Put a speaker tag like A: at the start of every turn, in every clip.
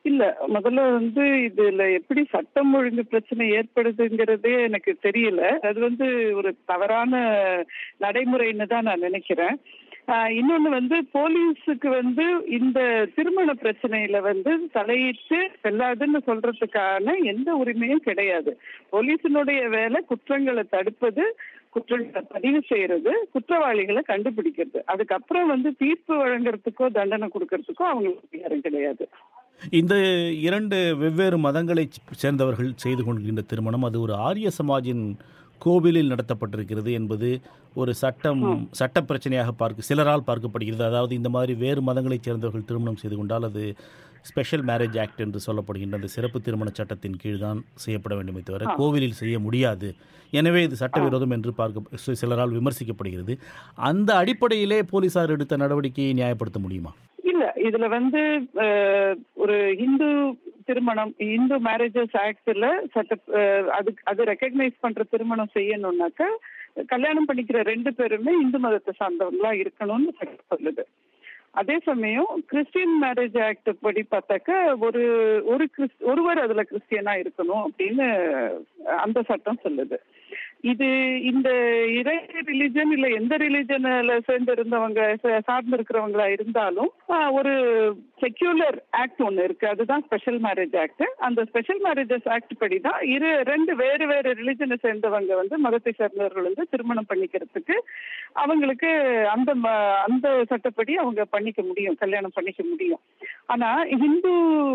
A: இல்ல முதல்ல வந்து இதுல எப்படி சட்டம் ஒழுங்கு பிரச்சனை ஏற்படுதுங்கிறதே எனக்கு தெரியல அது வந்து ஒரு தவறான நடைமுறைன்னு தான் நான் நினைக்கிறேன் ஆஹ் இன்னொன்னு வந்து போலீஸுக்கு வந்து இந்த திருமண பிரச்சனையில வந்து தலையிட்டு செல்லாதுன்னு சொல்றதுக்கான எந்த உரிமையும் கிடையாது போலீஸினுடைய வேலை குற்றங்களை தடுப்பது குற்றங்களை பதிவு செய்யறது குற்றவாளிகளை கண்டுபிடிக்கிறது அதுக்கப்புறம் வந்து தீர்ப்பு வழங்குறதுக்கோ தண்டனை கொடுக்கறதுக்கோ அவங்களுக்கு அதிகாரம் கிடையாது
B: இந்த இரண்டு வெவ்வேறு மதங்களைச் சேர்ந்தவர்கள் செய்து கொள்கின்ற திருமணம் அது ஒரு ஆரிய சமாஜின் கோவிலில் நடத்தப்பட்டிருக்கிறது என்பது ஒரு சட்டம் சட்ட பிரச்சனையாக பார்க்க சிலரால் பார்க்கப்படுகிறது அதாவது இந்த மாதிரி வேறு மதங்களைச் சேர்ந்தவர்கள் திருமணம் செய்து கொண்டால் அது ஸ்பெஷல் மேரேஜ் ஆக்ட் என்று சொல்லப்படுகின்ற அந்த சிறப்பு திருமண சட்டத்தின் கீழ் தான் செய்யப்பட வேண்டுமே தவிர கோவிலில் செய்ய முடியாது எனவே இது சட்டவிரோதம் என்று பார்க்க சி- சிலரால் விமர்சிக்கப்படுகிறது அந்த அடிப்படையிலே போலீசார் எடுத்த நடவடிக்கையை நியாயப்படுத்த முடியுமா
A: இல்ல இதுல வந்து அஹ், ஒரு இந்து திருமணம் இந்து மேரேஜஸ் ஆக்ட்ல சட்ட அஹ், அது அது ரெக்கக்னைஸ் பண்ற திருமணம் செய்யணும்னாக்க கல்யாணம் பண்ணிக்கிற ரெண்டு பேருமே இந்து மதத்தை சார்ந்தவங்களா இருக்கணும்னு சட்டம் சொல்லுது அதே சமயம் கிறிஸ்டியன் மேரேஜ் ஆக்ட் படி பார்த்தாக்க ஒரு ஒரு கிறிஸ் ஒருவர் அதுல கிறிஸ்டியனா இருக்கணும் அப்படின்னு அந்த சட்டம் சொல்லுது இது இந்த இறை ரிலிஜன் இல்ல எந்த ரிலிஜன்ல சேர்ந்து இருந்தவங்க ச- சார்ந்து இருக்கிறவங்களா இருந்தாலும் ஆஹ், ஒரு செக்யூலர் ஆக்ட் ஒன்னு இருக்கு அதுதான் ஸ்பெஷல் மேரேஜ் ஆக்ட் அந்த ஸ்பெஷல் மேரேஜஸ் ஆக்ட் படி தான் இரு ரெண்டு வேறு வேறு ரிலிஜனை சேர்ந்தவங்க வந்து மதத்தை சேர்ந்தவர்கள் வந்து திருமணம் பண்ணிக்கிறதுக்கு அவங்களுக்கு அந்த ம- அந்த சட்டப்படி அவங்க பண்ணிக்க முடியும் கல்யாணம் பண்ணிக்க முடியும் ஆனா இந்து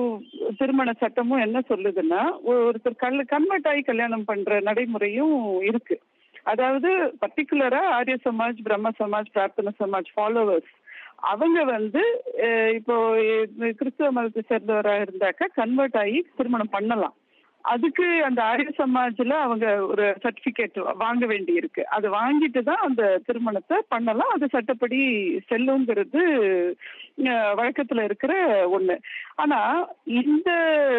A: திருமண சட்டமும் என்ன சொல்லுதுன்னா ஒரு- ஒருத்தர் கல் கன்வெர்ட் ஆகி கல்யாணம் பண்ற நடைமுறையும் இருக்கு அதாவது பர்டிகுலரா ஆரிய சமாஜ் பிரம்ம சமாஜ் பிரார்த்தன சமாஜ் ஃபாலோவர்ஸ் அவங்க வந்து அஹ், இப்போ அஹ், கிறிஸ்துவ மதத்தை சேர்ந்தவரா இருந்தாக்க கன்வெர்ட் ஆகி திருமணம் பண்ணலாம் அதுக்கு அந்த ஆரிய சமாஜ்ல அவங்க ஒரு சர்டிபிகேட் வாங்க வேண்டி இருக்கு அது வாங்கிட்டு தான் அந்த திருமணத்தை பண்ணலாம் அது சட்டப்படி செல்லுங்கிறது அஹ், வழக்கத்துல இருக்கிற ஒண்ணு ஆனா இந்த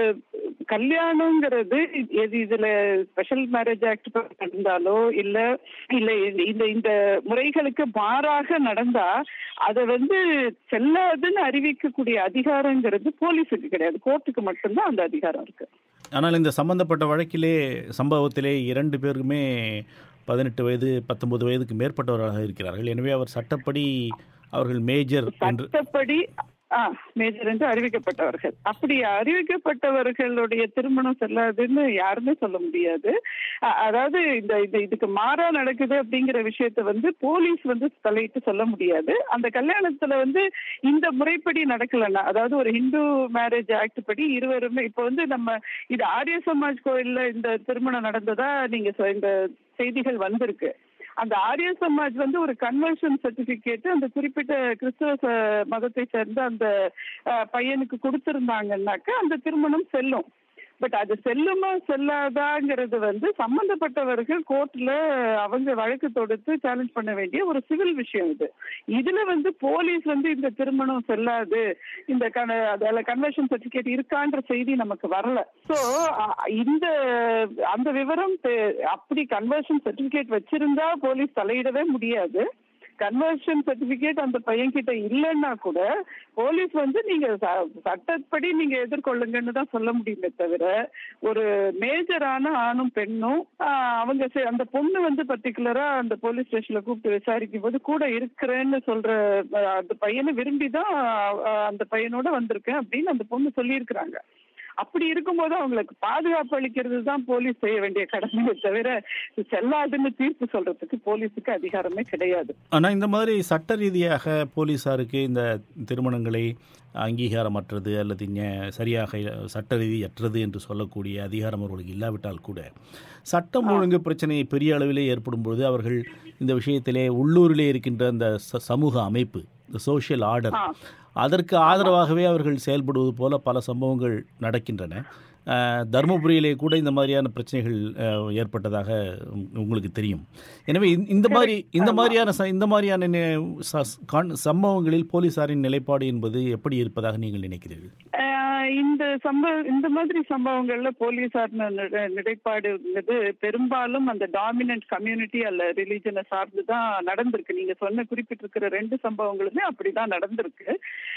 A: கல்யாணங்கிறது எது இதுல ஸ்பெஷல் மேரேஜ் ஆக்ட் இருந்தாலோ இல்ல இல்ல இந்த- இந்த இந்த முறைகளுக்கு மாறாக நடந்தா அதை வந்து செல்லாதுன்னு அறிவிக்கக்கூடிய அதிகாரங்கிறது போலீஸுக்கு கிடையாது கோர்ட்டுக்கு மட்டும்தான் அந்த அதிகாரம் இருக்கு
B: ஆனால் இந்த சம்பந்தப்பட்ட வழக்கிலே சம்பவத்திலே இரண்டு பேருமே பதினெட்டு வயது பத்தொன்பது வயதுக்கு மேற்பட்டவராக இருக்கிறார்கள் எனவே அவர் சட்டப்படி அவர்கள் மேஜர் என்று
A: சட்டப்படி ஆ மேஜர் என்று அறிவிக்கப்பட்டவர்கள் அப்படி அறிவிக்கப்பட்டவர்களுடைய திருமணம் செல்லாதுன்னு யாருமே சொல்ல முடியாது அ- அதாவது இந்த இந்த இதுக்கு மாறா நடக்குது அப்படிங்கிற விஷயத்த வந்து போலீஸ் வந்து தலையிட்டு சொல்ல முடியாது அந்த கல்யாணத்துல வந்து இந்த முறைப்படி நடக்கலன்னா அதாவது ஒரு ஹிந்து மேரேஜ் ஆக்ட் படி இருவருமே இப்போ வந்து நம்ம இது ஆரிய சமாஜ் கோயில்ல இந்த திருமணம் நடந்ததா நீங்க சொ- இந்த செய்திகள் வந்திருக்கு அந்த ஆரிய சமாஜ் வந்து ஒரு கன்வர்ஷன் சர்டிபிகேட் அந்த குறிப்பிட்ட கிறிஸ்தவ ச- மதத்தை சேர்ந்த அந்த அஹ், பையனுக்கு கொடுத்திருந்தாங்கன்னாக்க அந்த திருமணம் செல்லும் பட் அது செல்லுமா செல்லாதாங்கிறது வந்து சம்பந்தப்பட்டவர்கள் கோர்ட்ல அவங்க வழக்கு தொடுத்து சேலஞ்ச் பண்ண வேண்டிய ஒரு சிவில் விஷயம் இது இதுல வந்து போலீஸ் வந்து இந்த திருமணம் செல்லாது இந்த கன அதில் கன்வர்ஷன் சர்டிபிகேட் இருக்கான்ற செய்தி நமக்கு வரல ஸோ இந்த அந்த விவரம் தெ- அப்படி கன்வர்ஷன் சர்டிபிகேட் வச்சிருந்தா போலீஸ் தலையிடவே முடியாது கன்வர்ஷன் சர்டிபிகேட் அந்த பையன் கிட்ட இல்லைன்னா கூட போலீஸ் வந்து நீங்க ச- சட்டப்படி நீங்க எதிர்கொள்ளுங்கன்னு தான் சொல்ல முடியுமே தவிர ஒரு மேஜரான ஆணும் பெண்ணும் ஆஹ், அவங்க செ- அந்த பொண்ணு வந்து பர்டிகுலரா அந்த போலீஸ் ஸ்டேஷன்ல கூப்பிட்டு விசாரிக்கும் போது கூட இருக்கிறேன்னு சொல்ற ஆஹ், அந்த பையனை விரும்பி தான் ஆஹ், அந்த பையனோட வந்திருக்கேன் அப்படின்னு அந்த பொண்ணு சொல்லியிருக்கிறாங்க அப்படி இருக்கும்போது அவங்களுக்கு பாதுகாப்பு அளிக்கிறது தான் போலீஸ் செய்ய வேண்டிய கடமையை தவிர இது செல்லாதுன்னு தீர்ப்பு சொல்றதுக்கு போலீஸுக்கு அதிகாரமே கிடையாது
B: ஆனால் இந்த மாதிரி சட்ட ரீதியாக போலீஸாருக்கு இந்த திருமணங்களை அங்கீகாரமற்றது அல்லது ஞ- சரியாக சட்ட ரீதியற்றது என்று சொல்லக்கூடிய அதிகாரம் அவர்களுக்கு இல்லாவிட்டால் கூட சட்டம் ஒழுங்கு பிரச்சனை பெரிய அளவிலே ஏற்படும் பொழுது அவர்கள் இந்த விஷயத்திலே உள்ளூரிலே இருக்கின்ற அந்த ச- சமூக அமைப்பு இந்த சோஷியல் ஆர்டர்
A: ஆ.
B: அதற்கு ஆதரவாகவே அவர்கள் செயல்படுவது போல பல சம்பவங்கள் நடக்கின்றன அஹ், தருமபுரியிலே கூட இந்த மாதிரியான பிரச்சனைகள் அஹ், ஏற்பட்டதாக உங்- உங்களுக்கு தெரியும் எனவே இந்த- இந்த மாதிரி இந்த மாதிரியான ச- இந்த மாதிரியான நி- ச- காண்- சம்பவங்களில் போலீசாரின் நிலைப்பாடு என்பது எப்படி இருப்பதாக நீங்கள் நினைக்கிறீர்கள்
A: ஆஹ் இந்த சம்பவ இந்த மாதிரி சம்பவங்கள்ல போலீசார் நி- நிலைப்பாடுங்கிறது பெரும்பாலும் அந்த டாமினன்ட் கம்யூனிட்டி அல்ல ரிலீஜனை சார்ந்து தான் நடந்திருக்கு நீங்க சொன்ன குறிப்பிட்டிருக்கிற ரெண்டு சம்பவங்களுமே அப்படிதான் நடந்திருக்கு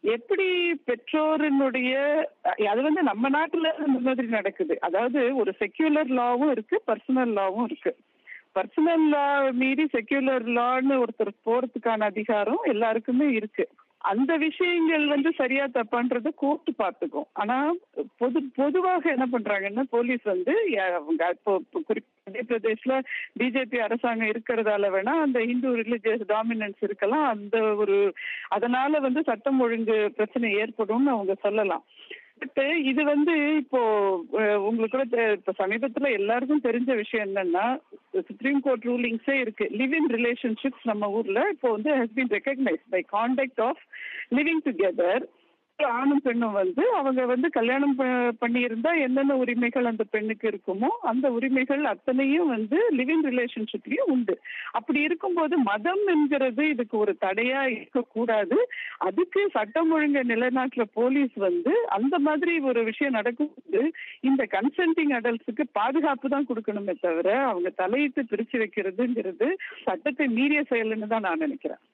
A: எப்படி பெற்றோரினுடைய அஹ் அது வந்து நம்ம நாட்டுல இந்த மாதிரி நடக்குது அதாவது ஒரு செக்யூலர் லாவும் இருக்கு பர்சனல் லாவும் இருக்கு பர்சனல் லா மீறி செக்யூலர் லான்னு ஒருத்தர் போறதுக்கான அதிகாரம் எல்லாருக்குமே இருக்கு அந்த விஷயங்கள் வந்து சரியா தப்பான்றத கோர்ட்டு பார்த்துக்கும் ஆனா பொது பொதுவாக என்ன பண்றாங்கன்னா போலீஸ் வந்து ய- அவங்க இப்போ இப்போ குறிப்பா மத்திய பிரதேஷ்ல பிஜேபி அரசாங்கம் இருக்கிறதால வேணா அந்த இந்து ரிலிஜியஸ் டாமினன்ஸ் இருக்கலாம் அந்த ஒரு அதனால வந்து சட்டம் ஒழுங்கு பிரச்சனை ஏற்படும்னு அவங்க சொல்லலாம் பட் இது வந்து இப்போ அஹ், உங்களுக்கு கூட தெ- இப்ப சமீபத்துல எல்லாருக்கும் தெரிஞ்ச விஷயம் என்னன்னா சுப்ரீம் கோர்ட் ரூலிங்ஸே இருக்கு லிவ் இன் ரிலேஷன்ஷிப்ஸ் நம்ம ஊர்ல இப்போ வந்து has been recognised by contact of living together ஆணும் பெண்ணும் வந்து அவங்க வந்து கல்யாணம் ப- பண்ணியிருந்தா என்னென்ன உரிமைகள் அந்த பெண்ணுக்கு இருக்குமோ அந்த உரிமைகள் அத்தனையும் வந்து லிவிங் ரிலேஷன்ஷிப்லயும் உண்டு அப்படி இருக்கும்போது மதம் என்கிறது இதுக்கு ஒரு தடையா இருக்கக்கூடாது அதுக்கு சட்டம் ஒழுங்கை நிலைநாட்டுற போலீஸ் வந்து அந்த மாதிரி ஒரு விஷயம் நடக்கும்போது இந்த கன்சென்டிங் அடல்ட்ஸுக்கு பாதுகாப்பு தான் கொடுக்கணுமே தவிர அவங்க தலையிட்டு பிரிச்சு வைக்கிறதுங்கிறது சட்டத்தை மீறிய செயல்னு தான் நான் நினைக்கிறேன்